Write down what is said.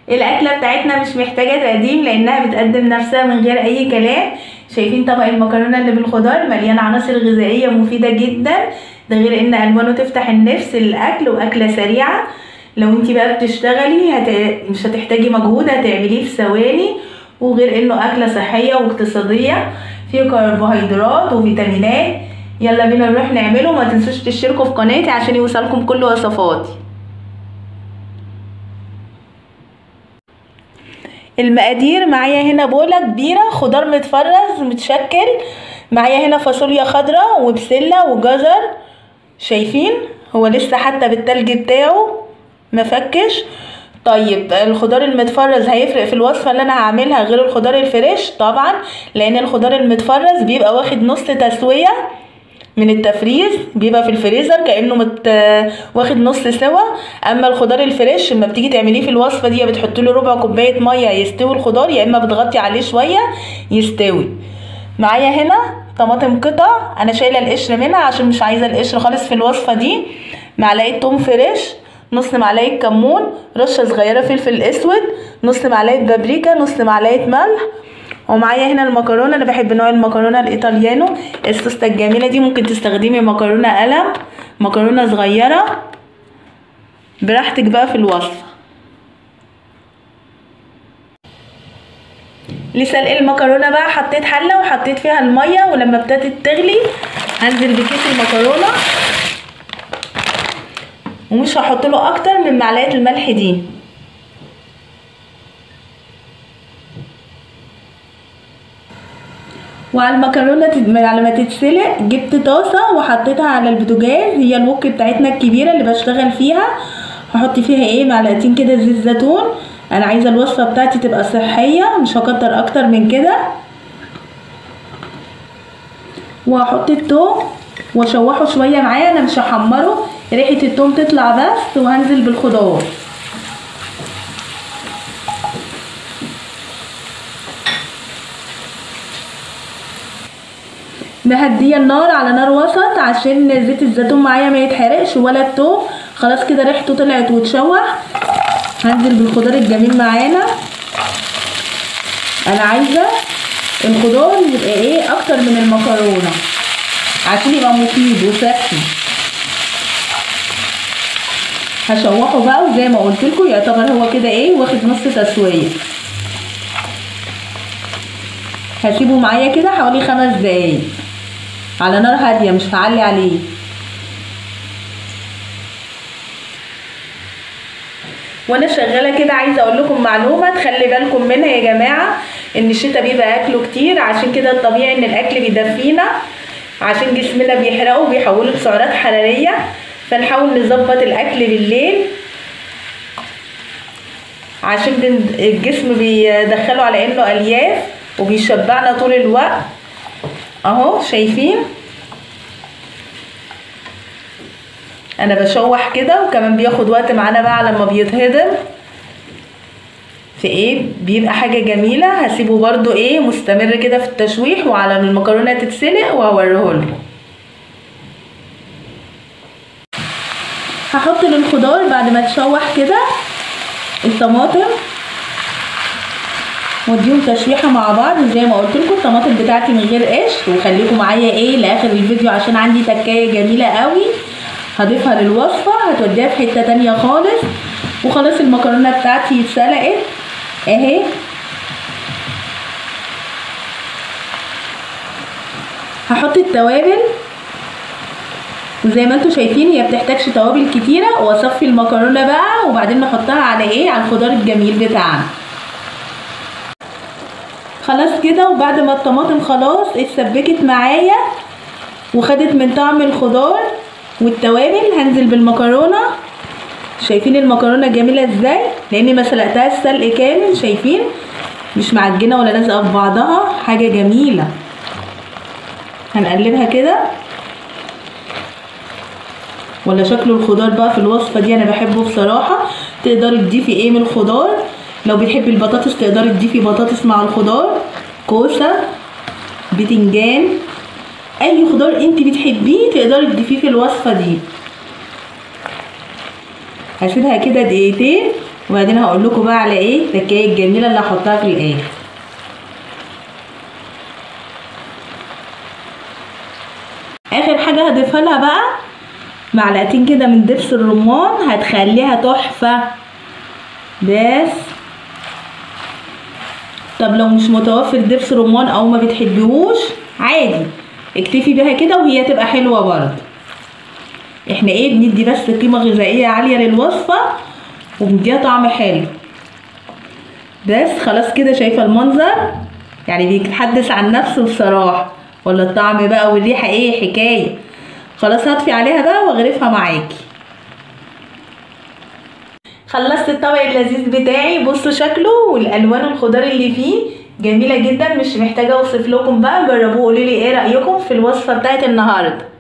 الاكله بتاعتنا مش محتاجه تقديم لانها بتقدم نفسها من غير اي كلام شايفين طبق المكرونه اللي بالخضار مليان عناصر غذائيه مفيده جدا ده غير ان الوانه تفتح النفس للاكل واكله سريعه لو انت بقى بتشتغلي هت... مش هتحتاجي مجهود هتعمليه في ثواني وغير انه اكله صحيه واقتصاديه فيه كربوهيدرات وفيتامينات يلا بينا نروح نعمله ما تنسوش تشتركوا في قناتي عشان يوصلكم كل وصفاتي المقادير معايا هنا بولة كبيرة خضار متفرز متشكل معايا هنا فاصوليا خضراء وبسلة وجزر شايفين هو لسه حتى بالتلج بتاعه مفكش طيب الخضار المتفرز هيفرق في الوصفه اللي انا هعملها غير الخضار الفريش طبعا لان الخضار المتفرز بيبقى واخد نص تسويه من التفريز بيبقى في الفريزر كانه مت... واخد نص سوا اما الخضار الفريش لما بتيجي تعمليه في الوصفه دي بتحط له ربع كوبايه ميه يستوي الخضار يا اما بتغطي عليه شويه يستوي معايا هنا طماطم قطع انا شايله القشر منها عشان مش عايزه القشر خالص في الوصفه دي معلقه توم فريش نص معلقه كمون رشه صغيره فلفل اسود نص معلقه بابريكا نص معلقه ملح ومعايا هنا المكرونه انا بحب نوع المكرونه الايطاليانو السوسته الجميله دي ممكن تستخدمي مكرونه قلم مكرونه صغيره براحتك بقى في الوصفه لسلق المكرونه بقى حطيت حله وحطيت فيها الميه ولما ابتدت تغلي هنزل بكيس المكرونه ومش هحط له اكتر من معلقه الملح دي وعلى المكرونه على ما تتسلق جبت طاسه وحطيتها على البوتاجاز هي الوك بتاعتنا الكبيره اللي بشتغل فيها هحط فيها ايه معلقتين كده زيت زيتون انا عايزه الوصفه بتاعتي تبقى صحيه مش هكتر اكتر من كده وهحط التوم واشوحه شويه معايا انا مش هحمره ريحه التوم تطلع بس وهنزل بالخضار مهديه النار على نار وسط عشان زيت الزيتون معايا ما يتحرقش ولا التوم خلاص كده ريحته طلعت وتشوح هنزل بالخضار الجميل معانا انا عايزه الخضار يبقى ايه اكتر من المكرونه عشان يبقى مفيد وصحي هشوحه بقى وزي ما قلت لكم يعتبر هو كده ايه واخد نص تسويه هسيبه معايا كده حوالي خمس دقايق على نار هاديه مش هعلي عليه وانا شغاله كده عايزه اقول لكم معلومه تخلي بالكم منها يا جماعه ان الشتاء بيبقى اكله كتير عشان كده الطبيعي ان الاكل بيدفينا عشان جسمنا بيحرقه وبيحوله لسعرات حراريه فنحاول نظبط الاكل بالليل عشان الجسم بيدخله على انه الياف وبيشبعنا طول الوقت اهو شايفين انا بشوح كده وكمان بياخد وقت معانا بقى لما بيتهضم في ايه بيبقى حاجه جميله هسيبه برضو ايه مستمر كده في التشويح وعلى ما المكرونه تتسلق وهوريهولكم هحط للخضار بعد ما تشوح كده الطماطم واديهم تشويحه مع بعض زي ما قلت لكم الطماطم بتاعتي من غير قشر وخليكم معايا ايه لاخر الفيديو عشان عندي تكايه جميله قوي هضيفها للوصفه هتوديها في حته تانية خالص وخلاص المكرونه بتاعتي اتسلقت اهي هحط التوابل وزي ما انتم شايفين هي بتحتاجش توابل كتيره واصفي المكرونه بقى وبعدين نحطها على ايه على الخضار الجميل بتاعنا خلاص كده وبعد ما الطماطم خلاص اتسبكت معايا وخدت من طعم الخضار والتوابل هنزل بالمكرونه شايفين المكرونه جميله ازاي لاني ما سلقتهاش سلق كامل شايفين مش معجنه ولا لازقه في بعضها حاجه جميله هنقلبها كده ولا شكل الخضار بقى في الوصفه دي انا بحبه بصراحه تقدري تضيفي ايه من الخضار لو بتحبي البطاطس تقدري تضيفي بطاطس مع الخضار كوسه بتنجان اي خضار انت بتحبيه تقدري تضيفيه في الوصفه دي هسيبها كده دقيقتين وبعدين هقول لكم بقى على ايه التكايه الجميله اللي هحطها في الاخر اخر حاجه هضيفها لها بقى معلقتين كده من دبس الرمان هتخليها تحفه بس طب لو مش متوفر دبس رمان او ما بتحبيهوش عادي اكتفي بيها كده وهي تبقى حلوه برضه احنا ايه بندي بس قيمه غذائيه عاليه للوصفه وبنديها طعم حلو بس خلاص كده شايفه المنظر يعني بيتحدث عن نفسه بصراحه ولا الطعم بقى والريحه ايه حكايه خلاص هطفي عليها بقى واغرفها معاكي خلصت الطبق اللذيذ بتاعي بصوا شكله والالوان الخضار اللي فيه جميله جدا مش محتاجه اوصف لكم بقى جربوه قولوا لي ايه رايكم في الوصفه بتاعت النهارده